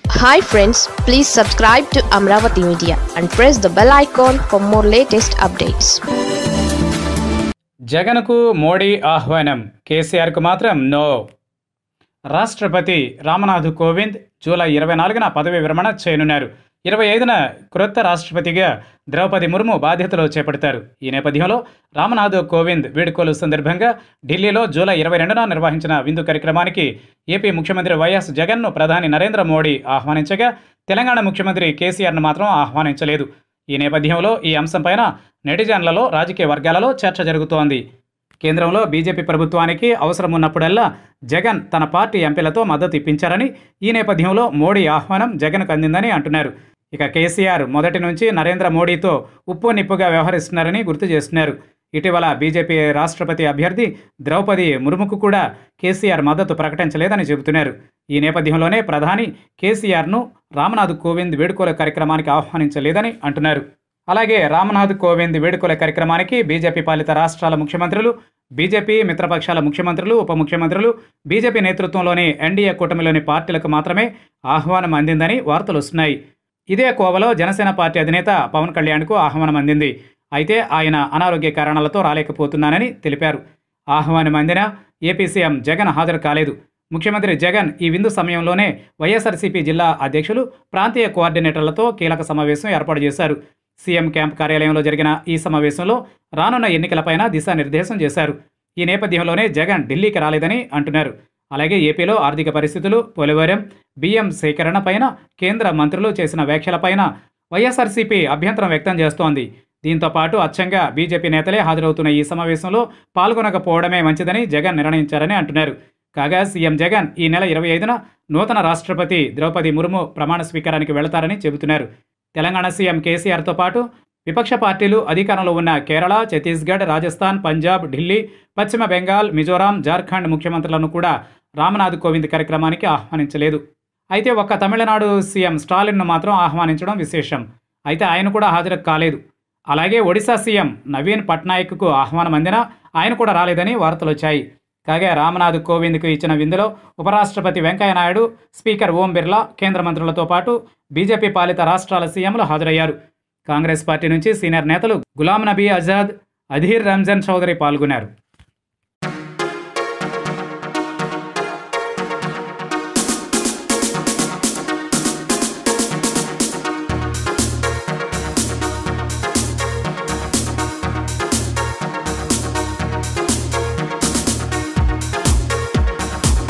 hi friends please subscribe to Amaravati media and press the bell icon for more latest updates జగన్కు మోడీ ఆహ్వానం కేసీఆర్కు మాత్రం no రాష్ట్రపతి Ramnath Kovind July ఇరవై నాలుగున పదవి విరమణ చేయనున్నారు ఇరవై ఐదున క్రొత్త రాష్ట్రపతిగా ద్రౌపది ముర్ము బాధ్యతలు చేపడతారు ఈ నేపథ్యంలో రామనాథ్ కోవింద్ వీడుకోలు సందర్భంగా ఢిల్లీలో జూలై ఇరవై రెండున నిర్వహించిన విందు కార్యక్రమానికి ఏపీ ముఖ్యమంత్రి వైఎస్ జగన్ను ప్రధాని నరేంద్ర మోడీ ఆహ్వానించగా తెలంగాణ ముఖ్యమంత్రి కేసీఆర్ను మాత్రం ఆహ్వానించలేదు ఈ నేపథ్యంలో ఈ అంశంపైన నెటిజన్లలో రాజకీయ వర్గాలలో చర్చ జరుగుతోంది కేంద్రంలో బీజేపీ ప్రభుత్వానికి అవసరం ఉన్నప్పుడల్లా జగన్ తన పార్టీ ఎంపీలతో మద్దతు ఇప్పించారని ఈ నేపథ్యంలో మోడీ ఆహ్వానం జగన్కు అందిందని అంటున్నారు ఇక కేసీఆర్ మొదటి నుంచి నరేంద్ర మోడీతో ఉప్పు నిప్పుగా వ్యవహరిస్తున్నారని గుర్తు చేస్తున్నారు ఇటీవల బీజేపీ రాష్ట్రపతి అభ్యర్థి ద్రౌపది ముర్ముకు కూడా కేసీఆర్ మద్దతు ప్రకటించలేదని చెబుతున్నారు ఈ నేపథ్యంలోనే ప్రధాని కేసీఆర్ను రామ్నాథ్ కోవింద్ వేడుకోల కార్యక్రమానికి ఆహ్వానించలేదని అంటున్నారు అలాగే రామ్నాథ్ కోవింద్ వేడుకల కార్యక్రమానికి బీజేపీ పాలిత రాష్ట్రాల ముఖ్యమంత్రులు బీజేపీ మిత్రపక్షాల ముఖ్యమంత్రులు ఉప ముఖ్యమంత్రులు బీజేపీ నేతృత్వంలోని ఎన్డీఏ కూటమిలోని పార్టీలకు మాత్రమే ఆహ్వానం అందిందని వార్తలు వస్తున్నాయి ఇదే కోవలో జనసేన పార్టీ అధినేత పవన్ కళ్యాణ్కు ఆహ్వానం అందింది అయితే ఆయన అనారోగ్య కారణాలతో రాలేకపోతున్నానని తెలిపారు ఆహ్వానం అందినా ఏపీ సీఎం జగన్ హాజరు కాలేదు ముఖ్యమంత్రి జగన్ ఈ విందు సమయంలోనే వైఎస్ఆర్సీపీ జిల్లా అధ్యక్షులు ప్రాంతీయ కోఆర్డినేటర్లతో కీలక సమావేశం ఏర్పాటు చేశారు సీఎం క్యాంప్ కార్యాలయంలో జరిగిన ఈ సమావేశంలో రానున్న ఎన్నికలపైన దిశానిర్దేశం చేశారు ఈ నేపథ్యంలోనే జగన్ ఢిల్లీకి రాలేదని అంటున్నారు అలాగే ఏపీలో ఆర్థిక పరిస్థితులు పోలవరం బియ్యం సేకరణపైన కేంద్ర మంత్రులు చేసిన వ్యాఖ్యలపైన వైఎస్ఆర్సీపీ అభ్యంతరం వ్యక్తం చేస్తోంది దీంతో పాటు అచ్చంగా బీజేపీ నేతలే హాజరవుతున్న ఈ సమావేశంలో పాల్గొనకపోవడమే మంచిదని జగన్ నిర్ణయించారని అంటున్నారు కాగా సీఎం జగన్ ఈ నెల ఇరవై ఐదున నూతన రాష్ట్రపతి ద్రౌపది ముర్ము ప్రమాణ స్వీకారానికి వెళతారని చెబుతున్నారు తెలంగాణ సీఎం కేసీఆర్తో పాటు విపక్ష పార్టీలు అధికారంలో ఉన్న కేరళ ఛత్తీస్గఢ్ రాజస్థాన్ పంజాబ్ ఢిల్లీ పశ్చిమ బెంగాల్ మిజోరాం జార్ఖండ్ ముఖ్యమంత్రులను కూడా రామనాథ్ కోవింద్ కార్యక్రమానికి ఆహ్వానించలేదు అయితే ఒక్క తమిళనాడు సీఎం స్టాలిన్ను మాత్రం ఆహ్వానించడం విశేషం అయితే ఆయన కూడా హాజరు కాలేదు అలాగే ఒడిశా సీఎం నవీన్ పట్నాయక్కు ఆహ్వానం అందినా ఆయన కూడా రాలేదని వార్తలు వచ్చాయి కాగా రామనాథ్ కోవింద్కు ఇచ్చిన విందులో ఉపరాష్ట్రపతి వెంకయ్యనాయుడు స్పీకర్ ఓం బిర్లా కేంద్ర మంత్రులతో పాటు బీజేపీ పాలిత రాష్ట్రాల సీఎంలు హాజరయ్యారు కాంగ్రెస్ పార్టీ నుంచి సీనియర్ నేతలు గులాం నబీ ఆజాద్ అధీర్ రంజన్ చౌదరి పాల్గొన్నారు